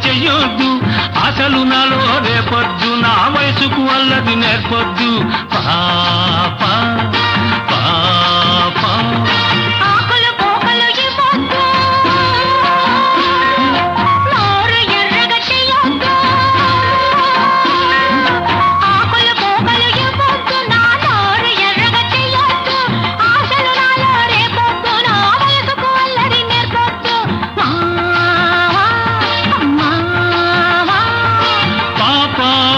చెయ్యొద్దు అసలు నాలో రేపొద్దు నా వయసుకు అల్లది నేర్పొద్దు పాప పాప ఆకులు పోకలు ఇవ్వొద్దు నోరు ఎర్రగా చెయ్యొద్దు ఆకులు పోకలు ఇవ్వొద్దు నా నోరు ఎర్రగా చెయ్యొద్దు ఆశలు నాలో రేపొద్దు నా వయసుకు అల్లరి నేర్పొద్దు మావా మావా పాప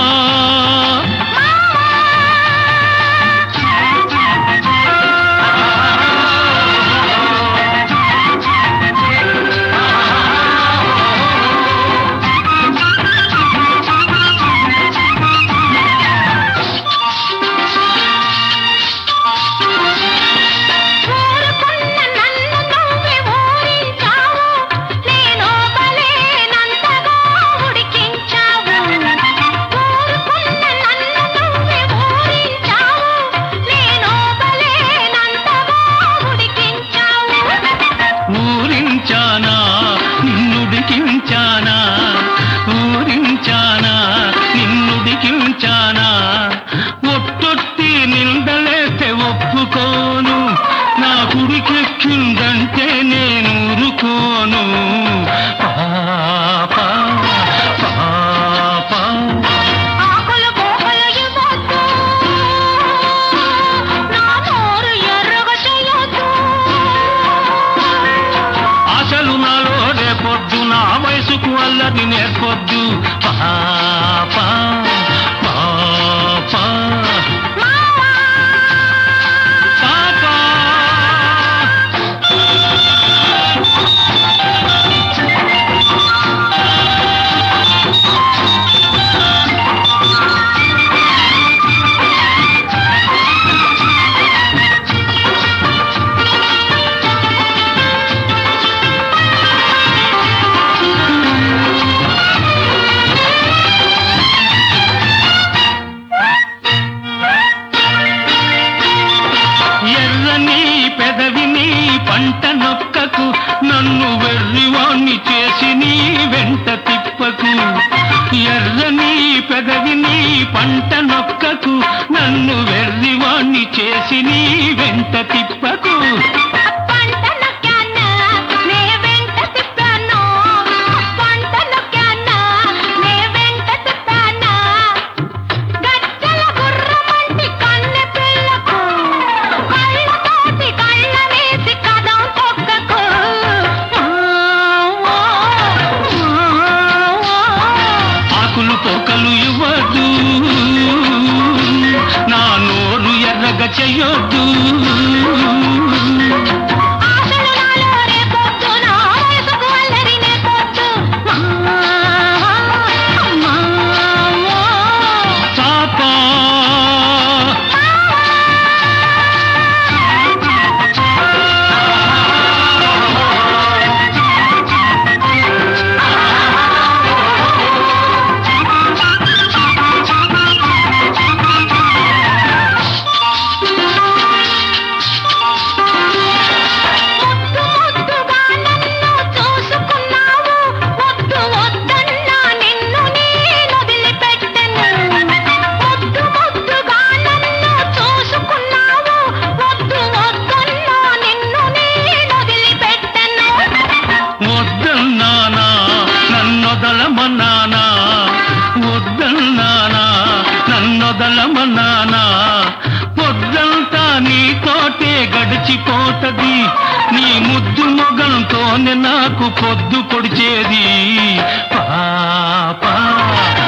ఊరుకున్న నన్ను నువ్వే ఊరించావు నేను బలేనంతగా ఉడికించావు ఊరుకున్న నన్ను నువ్వే ఊరించావు నేను బలేనంతగా ఉడికించావు ఊరించానా నిన్నుడికించానా ఊరించానా నిన్నుడికించానా ఒట్టొట్టి నిందలేస్తే ఒప్పుకోను నా కుడికెక్కిందంటే నేను ఊరుకోను పాప పాప ఆకులు పోకలు ఇవ్వొద్దు నా నోరు ఎర్రగా చెయ్యొద్దు అసలు నాలో రేపొద్దు నా వయసుకు అల్లది నేర్పొద్దు పాప పాప మావా పాప ఎర్రని పెదవిని పంట నొక్కకు నన్ను వెర్రివాణ్ణి చేసి నీ వెంట తిప్పకు ఎర్రని పెదవిని పంట నొక్కకు నన్ను వెర్రివాణ్ణి చేసి నీ వెంట తిప్పకు పంట నొక్కానా నే వెంట తిప్పాను పంట నొక్కానా నే వెంట తిప్పానా గజ్జల గుర్రమంటి కన్నె పిల్లకు కళ్ళతోటి కళ్ళ వేసి కదం తొక్కకు ఆకులు పోకలు ఇవ్వద్దు నా నోరు ఎర్రగ చెయ్యొద్దు ఆశలు నాలో రేపొద్దు నా వయసుకు అల్లరి నేర్పొద్దు పాప ముద్దు ముద్దుగా నన్ను చూసుకున్నావు ముద్దు వద్దన్నా నిన్ను నేను వదిలిపెట్టను ముద్దు ముద్దుగా నన్ను చూసుకున్నావు ముద్దు వద్దన్నా నిన్ను నేను వదిలిపెట్టను వద్దన్నానా నన్నొదలమన్నానా వద్దన్నానా నన్నొదలమన్నానా పొద్దంతా నీతోటే గడిచిపోతది నీ ముద్దు మొగంతోనే నాకు పొద్దు పొడిచేది పాప